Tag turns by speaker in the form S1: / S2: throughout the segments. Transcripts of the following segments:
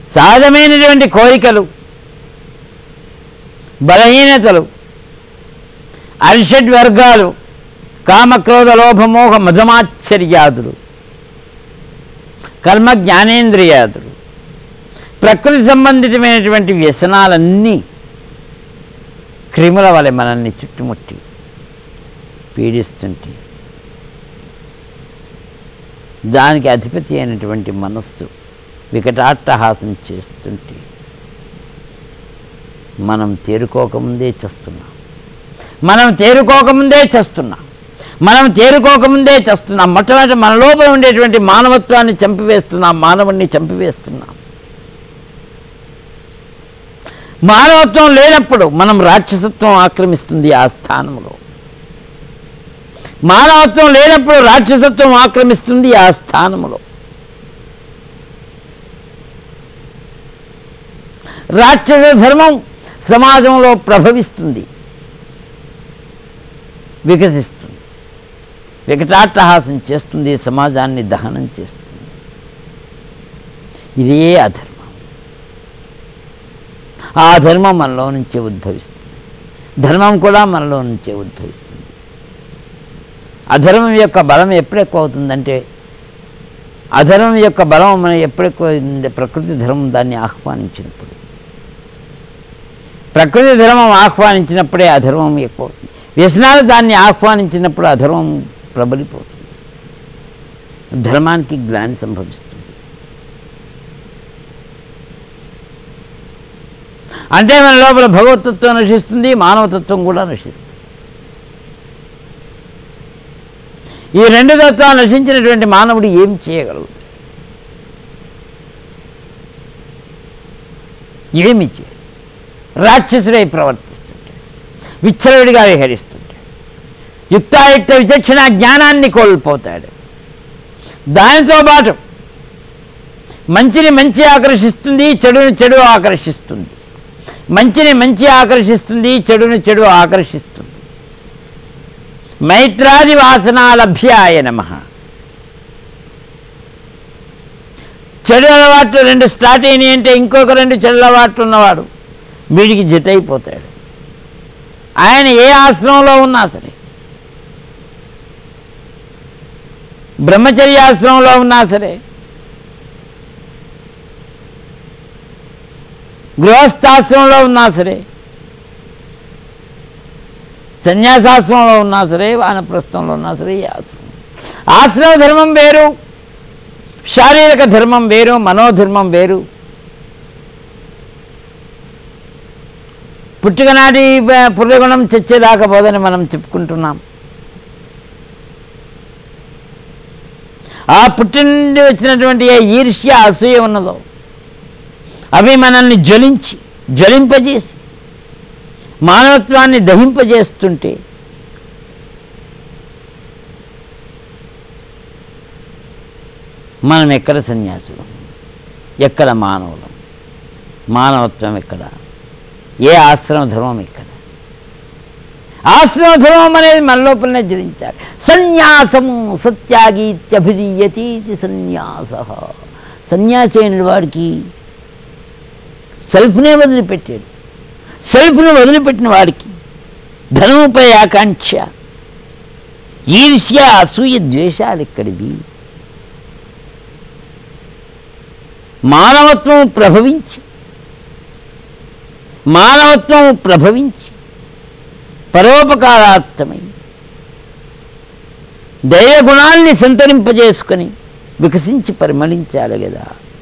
S1: సహజమైనటువంటి కోరికలు బలహీనతలు అరిషడ్ వర్గాలు కామక్రోధ లోభమోహ మధమాశ్చర్యాదులు కర్మ జ్ఞానేంద్రియాదులు ప్రకృతి సంబంధితమైనటువంటి వ్యసనాలన్నీ క్రిముల వలె మనల్ని చుట్టుముట్టి పీడిస్తుంటే దానికి అధిపతి అయినటువంటి మనస్సు వికటాట్టహాసం చేస్తుంటే మనం తేరుకోకముందే చస్తున్నాం మనం తేరుకోకముందే చస్తున్నాం మనం తేరుకోకముందే చస్తున్నాం మొట్టమొదటి మన లోపల ఉండేటువంటి మానవత్వాన్ని చంపివేస్తున్నాం మానవుణ్ణి చంపివేస్తున్నాం మానవత్వం లేనప్పుడు మనం రాక్షసత్వం ఆక్రమిస్తుంది ఆ స్థానంలో మానవత్వం లేనప్పుడు రాక్షసత్వం ఆక్రమిస్తుంది ఆ స్థానంలో రాక్షస ధర్మం సమాజంలో ప్రభవిస్తుంది వికసిస్తుంది వికటాట్టహాసం చేస్తుంది సమాజాన్ని దహనం చేస్తుంది ఇదే అధర్మం ఆ ధర్మం మనలో నుంచే ఉద్భవిస్తుంది ధర్మం కూడా మనలో నుంచే ఉద్భవిస్తుంది అధర్మం యొక్క బలం ఎప్పుడు ఎక్కువ అవుతుందంటే అధర్మం యొక్క బలం మన ఎప్పుడు ఎక్కువ అవుతుందంటే ప్రకృతి ధర్మం దాన్ని ఆహ్వానించినప్పుడు ప్రకృతి ధర్మం ఆహ్వానించినప్పుడే అధర్మం ఎక్కువ అవుతుంది వ్యసనాలు దాన్ని ఆహ్వానించినప్పుడు అధర్మం ప్రబలిపోతుంది ధర్మానికి గ్లాని సంభవిస్తుంది అంటే మన లోపల భగవతత్వం నశిస్తుంది మానవతత్వం కూడా నశిస్తుంది ఈ రెండు తత్వాలు నశించినటువంటి మానవుడు ఏం చేయగలుగుతాడు ఏమి చేయాలి రాక్షసుడై ప్రవర్తిస్తుంటే విచ్చలవిడిగా విహరిస్తుంటే యుక్తాయుక్త విచక్షణ జ్ఞానాన్ని కోల్పోతాడు దానితో పాటు మంచిని మంచి ఆకర్షిస్తుంది చెడుని చెడు ఆకర్షిస్తుంది మంచిని మంచి ఆకర్షిస్తుంది చెడుని చెడు ఆకర్షిస్తుంది మైత్రాది వాసనాలభ్యాయ నమ చెడు అలవాట్లు రెండు స్టార్ట్ అయినాయి అంటే ఇంకొక రెండు చెడు అలవాట్లు ఉన్నవాడు వీడికి జతైపోతాడు ఆయన ఏ ఆశ్రమంలో ఉన్నా సరే బ్రహ్మచర్యాశ్రమంలో ఉన్నా సరే గృహస్థాశ్రమంలో ఉన్నా సరే సన్యాసాశ్రమంలో ఉన్నా సరే వానప్రస్థంలో ఉన్నా సరే ఈ ఆశ్రమం ఆశ్రమ ధర్మం వేరు శారీరక ధర్మం వేరు మనోధర్మం వేరు పుట్టుకనాటి ప- పుర్రెగుణం చచ్చేదాకా పోదని మనం చెప్పుకుంటున్నాం ఆ పుట్టి నుండి వచ్చినటువంటి ఏ ఈర్ష్య అసూయ ఉన్నదో అవి మనల్ని జ్వలించి జ్వలింపజేసి మానవత్వాన్ని దహింపజేస్తుంటే మనం ఎక్కడ సన్యాసులం ఎక్కడ మానవులం మానవత్వం ఎక్కడ ఏ ఆశ్రమ ధర్మం ఎక్కడ ఆశ్రమ ధర్మం అనేది మన లోపలనే జరించాలి సన్యాసము సత్యాగీత్యభిధీయతి ఇది సన్యాస సన్యాసి అయిన వాడికి సెల్ఫ్నే వదిలిపెట్టాడు సెల్ఫ్ను వదిలిపెట్టిన వాడికి ధనముపై ఆకాంక్ష ఈర్ష్య అసూయ ద్వేషాలు ఎక్కడివి మానవత్వం ప్రభవించి మానవత్వం ప్రభవించి పరోపకారార్థమై దైవగుణాల్ని సంతరింపజేసుకొని వికసించి పరిమళించాలి కదా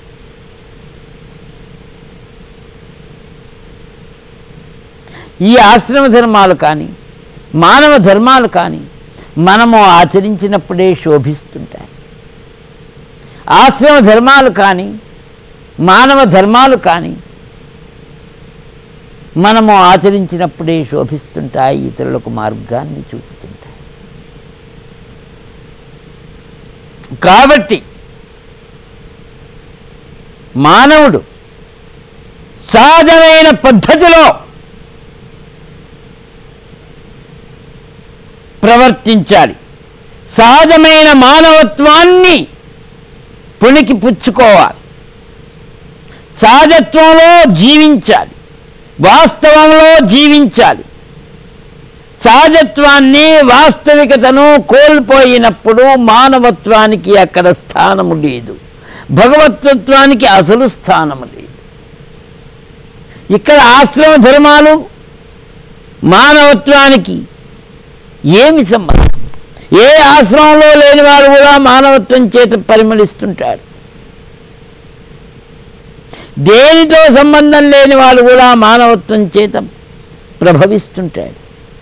S1: ఈ ఆశ్రమ ధర్మాలు కానీ మానవ ధర్మాలు కానీ మనము ఆచరించినప్పుడే శోభిస్తుంటాయి ఆశ్రమ ధర్మాలు కానీ మానవ ధర్మాలు కానీ మనము ఆచరించినప్పుడే శోభిస్తుంటాయి ఇతరులకు మార్గాన్ని చూపుతుంటాయి కాబట్టి మానవుడు సహజమైన పద్ధతిలో ప్రవర్తించాలి సహజమైన మానవత్వాన్ని పుణికి పుచ్చుకోవాలి సహజత్వంలో జీవించాలి వాస్తవంలో జీవించాలి సహజత్వాన్ని వాస్తవికతను కోల్పోయినప్పుడు మానవత్వానికి అక్కడ స్థానము లేదు భగవతత్వానికి అసలు స్థానము లేదు ఇక్కడ ఆశ్రమ ధర్మాలు మానవత్వానికి ఏమి సంబంధం ఏ ఆశ్రమంలో లేనివాడు కూడా మానవత్వం చేత పరిమళిస్తుంటాడు దేనితో సంబంధం లేని వాడు కూడా మానవత్వం చేత ప్రభవిస్తుంటాడు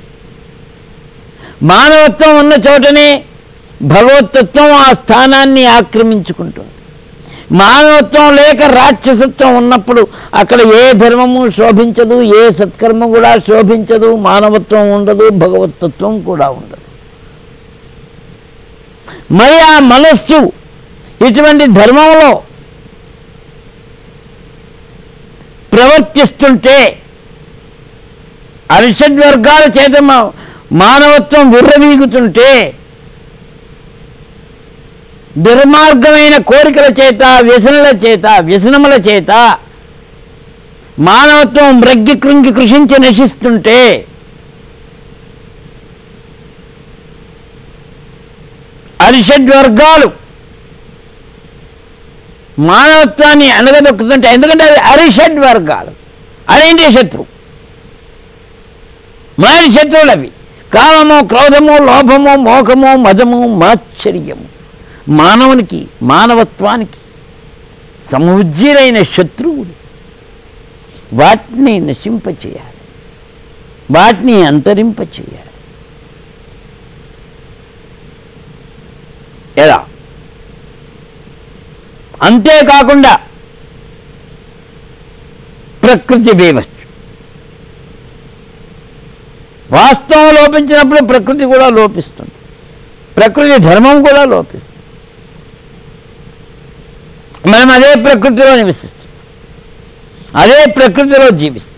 S1: మానవత్వం ఉన్న చోటనే భగవతత్వం ఆ స్థానాన్ని ఆక్రమించుకుంటుంది మానవత్వం లేక రాక్షసత్వం ఉన్నప్పుడు అక్కడ ఏ ధర్మము శోభించదు ఏ సత్కర్మ కూడా శోభించదు మానవత్వం ఉండదు భగవతత్వం కూడా ఉండదు మరి ఆ మనస్సు ఇటువంటి ధర్మంలో ప్రవర్తిస్తుంటే అరిషడ్ వర్గాల చేత మా- మానవత్వం విర్రవీగుతుంటే దుర్మార్గమైన కోరికల చేత వ్యసనల చేత వ్యసనముల చేత మానవత్వం మ్రగ్గి కృంగి కృషించి నశిస్తుంటే అరిషడ్ వర్గాలు మానవత్వాన్ని అనగదొక్కుతుంటే ఎందుకంటే అవి అరిషడ్ వర్గాలు అదేంటి శత్రు మారి శత్రువులు అవి కామము క్రోధము లోభము మోహము మదము మాశ్చర్యము మానవునికి మానవత్వానికి సముజ్జీరైన శత్రువులు వాటిని నశింపచేయాలి వాటిని అంతరింపచేయాలి ఎలా అంతేకాకుండా ప్రకృతి బేవస్తు వాస్తవం లోపించినప్పుడు ప్రకృతి కూడా లోపిస్తుంది ప్రకృతి ధర్మం కూడా లోపిస్తుంది మనం అదే ప్రకృతిలో నివసిస్తున్నాం అదే ప్రకృతిలో జీవిస్తాం